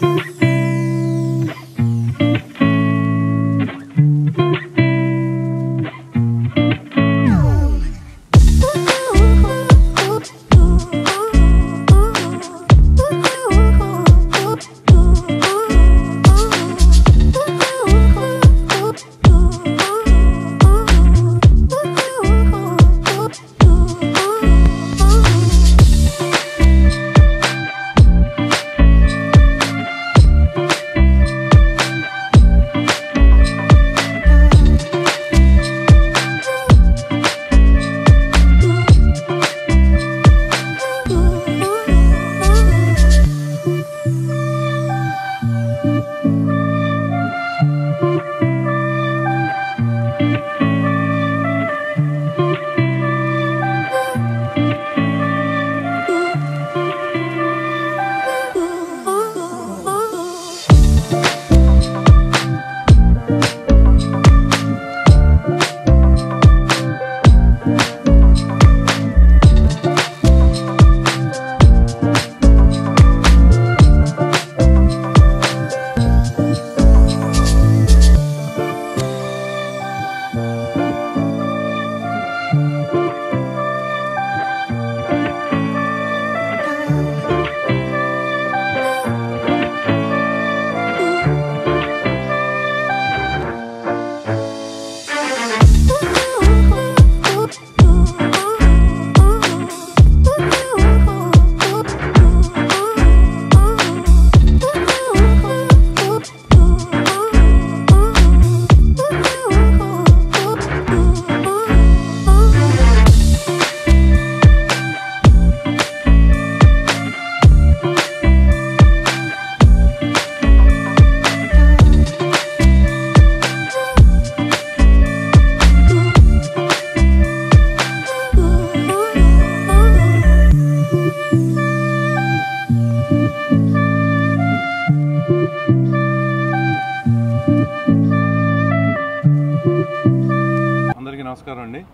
అందరికీ నమస్కారం అండి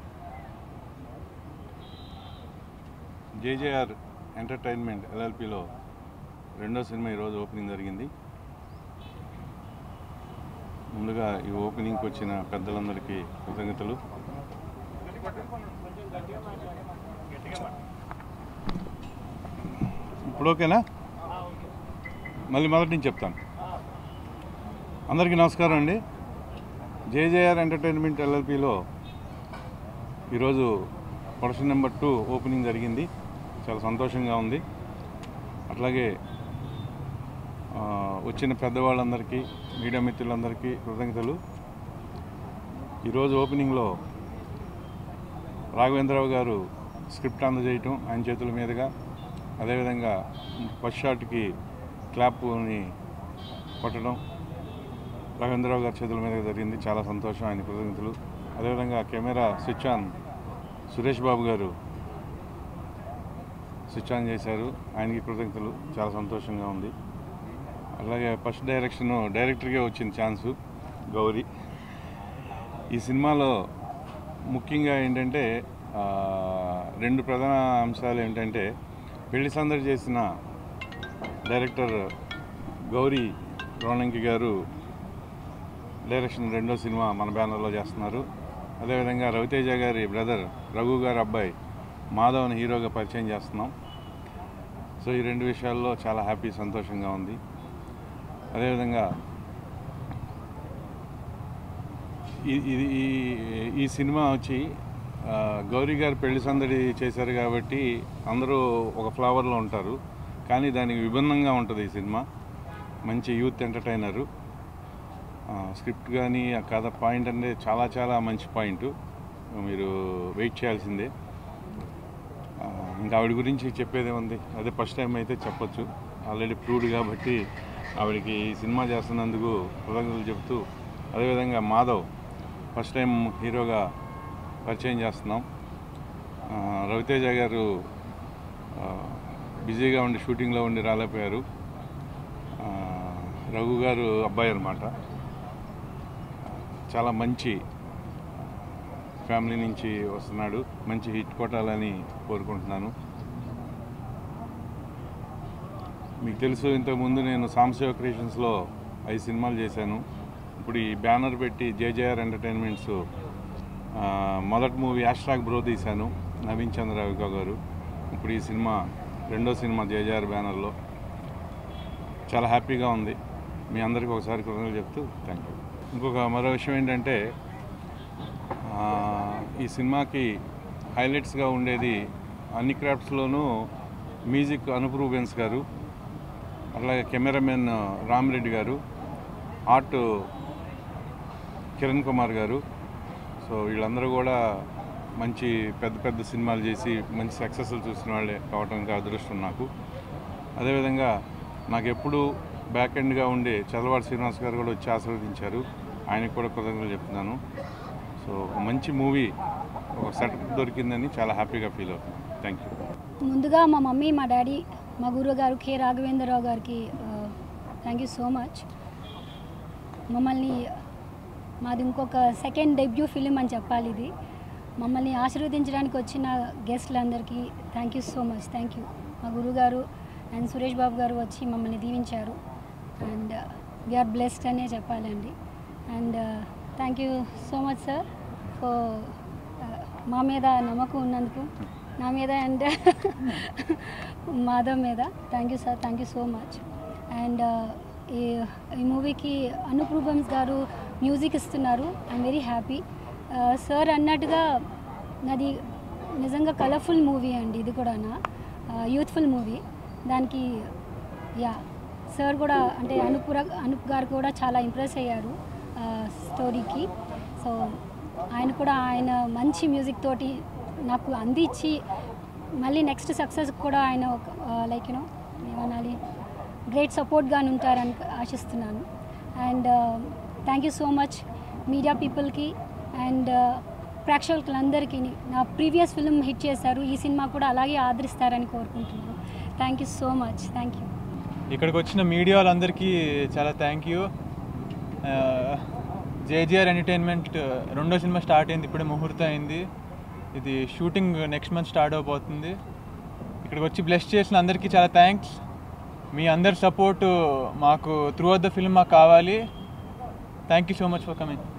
జేజేఆర్ ఎంటర్టైన్మెంట్ ఎల్ఎల్పిలో రెండో సినిమా ఈరోజు ఓపెనింగ్ జరిగింది ముందుగా ఈ ఓపెనింగ్కి వచ్చిన పెద్దలందరికీ కృతజ్ఞతలు ఇప్పుడు ఓకేనా మళ్ళీ మొదటి నుంచి చెప్తాను అందరికీ నమస్కారం అండి జేజేఆర్ ఎంటర్టైన్మెంట్ ఎల్ఎల్పిలో ఈరోజు ప్రొడక్షన్ నెంబర్ టూ ఓపెనింగ్ జరిగింది చాలా సంతోషంగా ఉంది అట్లాగే ఆ, వచ్చిన పెద్దవాళ్ళందరికీ మీడియా మిత్రులందరికీ కృతజ్ఞతలు ఈరోజు ఓపెనింగ్లో రాఘవేంద్రరావు గారు స్క్రిప్ట్ అందజేయటం ఆయన చేతుల మీదుగా అదేవిధంగా ఫస్ట్ షాట్కి క్లాప్ని కొట్టడం రాఘవేంద్రరావు గారి చేతుల మీదుగా జరిగింది చాలా సంతోషం ఆయన కృతజ్ఞతలు అదేవిధంగా camera switch on Suresh Babu garu switch on చేశారు ఆయనకి కృతజ్ఞతలు చాలా సంతోషంగా ఉంది అలాగే ఫస్ట్ డైరెక్షన్ డైరెక్టర్గా వచ్చిన ఛాన్సు గౌరీ ఈ సినిమాలో ముఖ్యంగా ఏంటంటే ఆ, రెండు ప్రధాన అంశాలు ఏంటంటే పెళ్లి సందడి చేసిన డైరెక్టర్ గౌరీ రోణంకి గారు డైరెక్షన్ రెండో సినిమా మన బ్యానర్లో చేస్తున్నారు అదేవిధంగా రవితేజ గారి బ్రదర్ రఘు గారి అబ్బాయి మాధవ్ని హీరోగా పరిచయం చేస్తున్నాం సో ఈ రెండు విషయాల్లో చాలా హ్యాపీ సంతోషంగా ఉంది అదేవిధంగా ఈ- ఇది ఈ ఈ సినిమా వచ్చి ఆ, గౌరీ గారు పెళ్లి సందడి చేశారు కాబట్టి అందరూ ఒక ఫ్లవర్లో ఉంటారు కానీ దానికి విభిన్నంగా ఉంటుంది ఈ సినిమా మంచి యూత్ ఎంటర్టైనరు స్క్రిప్ట్ కానీ ఆ కథ పాయింట్ అంటే చాలా చాలా మంచి పాయింట్ మీరు వెయిట్ చేయాల్సిందే ఆ, ఇంకా ఆవిడ గురించి చెప్పేదే ఉంది అదే ఫస్ట్ టైం అయితే చెప్పొచ్చు ఆల్రెడీ ప్రూవ్డ్ కాబట్టి ఆవిడకి ఈ సినిమా చేస్తున్నందుకు కృతజ్ఞతలు చెప్తూ అదేవిధంగా మాధవ్ ఫస్ట్ టైం హీరోగా పరిచయం చేస్తున్నాం ఆ, రవితేజ గారు ఆ, బిజీగా ఉండి షూటింగ్లో ఉండి రాలేకపోయారు ఆ, రఘు గారు అబ్బాయి అనమాట చాలా మంచి ఫ్యామిలీ నుంచి వస్తున్నాడు మంచి హిట్ కొట్టాలని కోరుకుంటున్నాను మీకు తెలుసు ఇంతకుముందు నేను సాంశివ క్రియేషన్స్లో ఐదు సినిమాలు చేశాను ఇప్పుడు ఈ బ్యానర్ పెట్టి జేజేఆర్ ఎంటర్టైన్మెంట్స్ ఆ, మొదటి మూవీ యాష్ట్రాక్ బ్రో తీశాను నవీన్ చంద్రరావిక గారు ఇప్పుడు ఈ సినిమా రెండో సినిమా జేజేఆర్ బ్యానర్లో చాలా హ్యాపీగా ఉంది మీ అందరికీ ఒకసారి కృతజ్ఞతలు చెప్తూ థ్యాంక్ యూ ఇంకొక మరో విషయం ఏంటంటే ఆ, ఈ సినిమాకి హైలైట్స్గా ఉండేది అన్ని క్రాఫ్ట్స్లోనూ మ్యూజిక్ అనూప్ రూబెన్స్ గారు అలాగే కెమెరామెన్ రామిరెడ్డి గారు ఆర్ట్ కిరణ్ కుమార్ గారు సో వీళ్ళందరూ కూడా మంచి పెద్ద పెద్ద సినిమాలు చేసి మంచి సక్సెస్లు చూసిన వాళ్ళే కావడానికి అదృష్టం నాకు అదేవిధంగా నాకు ఎప్పుడు బ్యాక్ ఎండ్గా ఉండే చదవాడి శ్రీనివాస్ గారు కూడా వచ్చి ఆశీర్వదించారు ఆయనకు కూడా కృతజ్ఞతలు చెప్తున్నాను సో ఒక మంచి మూవీ ఒక సెట్ దొరికిందని చాలా హ్యాపీగా ఫీల్ అవుతున్నాను థ్యాంక్ యూ ముందుగా మా మమ్మీ మా డాడీ మా గురువు గారు కె రాఘవేంద్రరావు గారికి థ్యాంక్ యూ సో మచ్ మమ్మల్ని మాది ఇంకొక సెకండ్ డెబ్యూ ఫిలిం అని చెప్పాలి ఇది మమ్మల్ని ఆశీర్వదించడానికి వచ్చిన గెస్ట్లందరికీ thank you so much thank you మా గురుగారు అండ్ సురేష్ బాబు గారు వచ్చి మమ్మల్ని దీవించారు అండ్ వీఆర్ బ్లెస్డ్ అనే చెప్పాలండి and thank you so much sir for మా మీద నమ్మకం ఉన్నందుకు నా మీద అండ్ మాధవ్ మీద thank you sir thank you so much and ఈ ఈ మూవీకి అనూప్ రూబమ్స్ గారు మ్యూజిక్ ఇస్తున్నారు ఐఎమ్ వెరీ హ్యాపీ సార్ అన్నట్టుగా నాది నిజంగా కలర్ఫుల్ మూవీ అండి ఇది కూడా యూత్ఫుల్ మూవీ దానికి యా సార్ కూడా అంటే అనూప్ రా- అనూప్ గారు కూడా చాలా ఇంప్రెస్ అయ్యారు స్టోరీకి సో ఆయన కూడా ఆయన మంచి మ్యూజిక్ తోటి నాకు అందించి మళ్ళీ నెక్స్ట్ సక్సెస్ కూడా ఆయన లైక్ యూనో ఏమనాలి గ్రేట్ సపోర్ట్గా ఉంటారని ఆశిస్తున్నాను and thank you so much media పీపుల్కి అండ్ ప్రేక్షకులందరికీ నా ప్రీవియస్ ఫిల్మ్ హిట్ చేశారు ఈ సినిమా కూడా అలాగే ఆదరిస్తారని కోరుకుంటున్నాను thank you so much thank you ఇక్కడికి వచ్చిన మీడియా వాళ్ళందరికీ చాలా థ్యాంక్ యూ జేజీఆర్ ఎంటర్టైన్మెంట్ రెండో సినిమా స్టార్ట్ అయింది ఇప్పుడే ముహూర్తం అయింది ఇది షూటింగ్ నెక్స్ట్ మంత్ స్టార్ట్ అవబోతుంది ఇక్కడికి వచ్చి బ్లెస్ చేసిన అందరికీ చాలా థ్యాంక్స్ మీ అందరి సపోర్ట్ మాకు త్రూ అవుట్ ద ఫిల్మ్ మాకు కావాలి thank you so much for coming